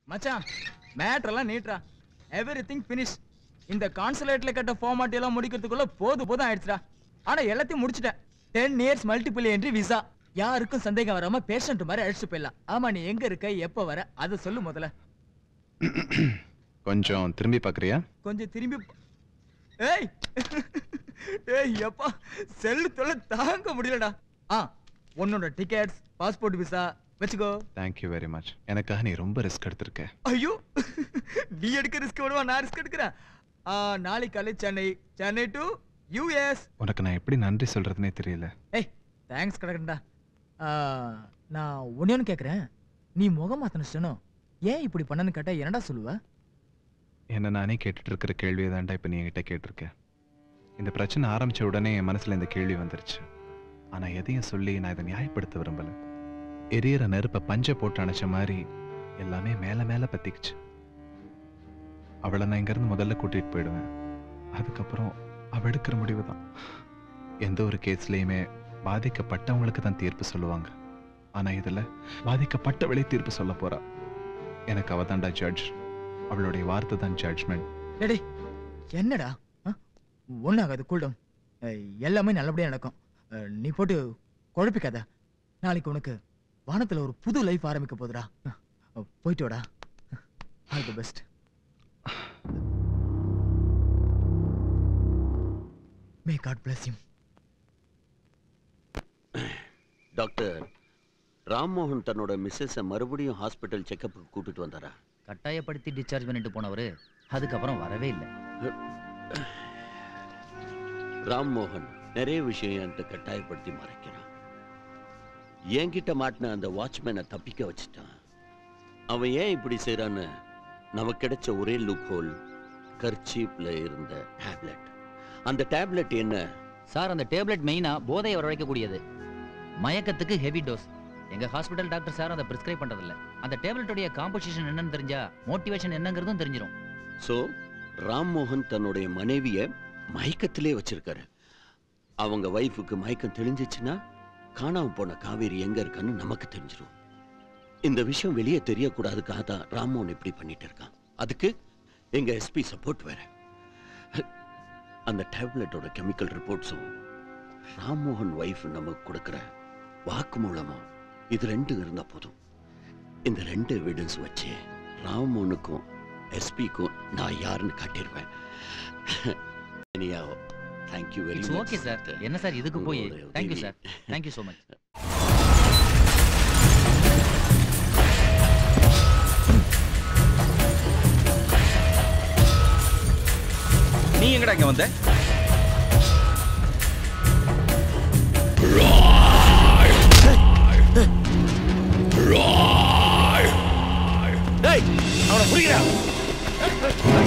மச்சான் மேட்ரெல்லாம் நீட்ரா எவ்ரி திங் ஃபினிஷ் இந்த கான்சுலேட்ல கட்ட ஃபார்மாலிட்டி எல்லாம் முடிக்கிறதுக்குள்ள போது போதும் ஆயிடுச்சுடா ஆனா எல்லாத்தையும் முடிச்சிட்டேன் ten years multiple entry visa யாருக்கும் சந்தேகம் வராம பேஷண்ட் மாதிரி அழைச்சிட்டு போயிடலாம் ஆமா நீ எங்க இருக்க எப்ப வர அதை சொல்லு முதல்ல கொஞ்சம் திரும்பி பார்க்குறியா கொஞ்சம் திரும்பி ப- ஏய் ஏய் எப்பா செல்லு தொல்லை தாங்க முடியலடா ஆ உன்னோட டிக்கெட்ஸ் பாஸ்போர்ட் விசா வச்சுக்கோ தேங்க்யூ வெரி மச் எனக்காக நீ ரொம்ப ரிஸ்க் எடுத்திருக்க ஐயோ நீ எடுக்க ரிஸ்க் விடுவா நான் ரிஸ்க் எடுக்கிறேன் ஆ, நாளைக்கு காலை சென்னை சென்னை டு யூஎஸ் உனக்கு நான் எப்படி நன்றி சொல்றதுனே தெரியல ஏய் தேங்க்ஸ் கிடக்குறா நான் ஒண்ணே ஒன்று கேட்குறேன் நீ முகம் மாத்தணும் ஏன் இப்படி பண்ணன்னு கேட்டா என்னடா சொல்லுவ என்ன நானே கேட்டுட்டு இருக்கிற கேள்வியை தான்டா இப்போ நீ என்கிட்ட கேட்டிருக்க இந்த பிரச்சனை ஆரம்பிச்ச உடனே என் மனசுல இந்த கேள்வி வந்துருச்சு ஆனா எதையும் சொல்லி நான் இதை நியாயப்படுத்த விரும்பல எரியற நெருப்பை பஞ்சை போட்டு அணைச்ச மாதிரி எல்லாமே மேல மேல பத்திக்குச்சு அவளை நான் இங்கிருந்து முதல்ல கூட்டிட்டு போயிடுவேன் அதுக்கப்புறம் அவ எடுக்கிற முடிவு தான் எந்த ஒரு கேஸ்லயுமே பாதிக்கப்பட்டவங்களுக்கு தான் தீர்ப்பு சொல்லுவாங்க ஆனா இதுல பாதிக்கப்பட்டவளே தீர்ப்பு சொல்ல போறா எனக்கு அவ தான்டா ஜட்ஜ் அவளுடைய வார்த்தை தான் ஜட்ஜ்மெண்ட் டேய் என்னடா ஒன்றாகாது கூல்டம் எல்லாமே நல்லபடியா நடக்கும் அஹ், நீ போட்டு குழப்பிக்காத நாளைக்கு உனக்கு வானத்துல ஒரு புது லைஃப் ஆரம்பிக்க போகுதுடா அஹ், போயிட்டு வாடா all the best may God bless you doctor Rammohan தன்னோட மிஸ்ஸஸை மறுபடியும் ஹாஸ்பிட்டல் செக்கப்புக்கு கூட்டிட்டு வந்தாரா கட்டாயப்படுத்தி டிஸ்சார்ஜ் பண்ணிட்டு போனவர் அதுக்கப்புறம் வரவே இல்லை ராம்மோகன் நிறைய விஷயம் என்கிட்ட கட்டாயப்படுத்தி மறைக்கிறான் என்கிட்ட மாட்டின அந்த வாட்ச்மேனை தப்பிக்க வச்சுட்டான் அவன் ஏன் இப்படி செய்றான்னு நமக்கு கிடைச்ச ஒரே லூப் ஹோல் கர்ச்சீப்ல இருந்த டேப்லெட் அந்த டேப்லெட் என்ன சார் அந்த டேப்லெட் மெயினா போதையை வரவழைக்கக்கூடியது மயக்கத்துக்கு ஹெவி டோஸ் எங்க ஹாஸ்பிட்டல் டாக்டர் சார் அதை பிரிஸ்கிரைப் பண்றதில்ல அந்த டேப்லெட்டோடைய காம்போசிஷன் என்னன்னு தெரிஞ்சா மோட்டிவேஷன் என்னங்கிறதும் தெரிஞ்சிரும் சோ ராம்மோகன் தன்னுடைய மனைவிய மயக்கத்திலே வச்சிருக்காரு அவங்க வைஃபுக்கு மயக்கம் தெளிஞ்சிச்சுன்னா காணாம போன காவேரி எங்க இருக்கான்னு நமக்கு தெரிஞ்சிரும் இந்த விஷயம் வெளியே தெரியக்கூடாதுக்காக தான் ராம்மோகன் இப்படி பண்ணிட்டு இருக்கான் அதுக்கு எங்க எஸ்பி சப்போர்ட் வேற அந்த டேப்லெட்டோட கெமிக்கல் ரிப்போர்ட்ஸும் ராம்மோகன் வைஃப் நமக்கு கொடுக்கிற வாக்கு மூலமா இது ரெண்டும் இருந்தா போதும் இந்த ரெண்டு எவிடன்ஸ் வச்சு ராம்மோகனுக்கும் எஸ்பிக்கும் நான் யாருன்னு காட்டிடுவேன் இனியா thank you very it's much okay sir என்ன சார் இதுக்கு போய் உங்களுடைய தேங்க்யூ உதவி. சார் தேங்க்யூ ஸோ மச் நீ எங்கடா இங்க வந்த டேய் அவனை புரியுறா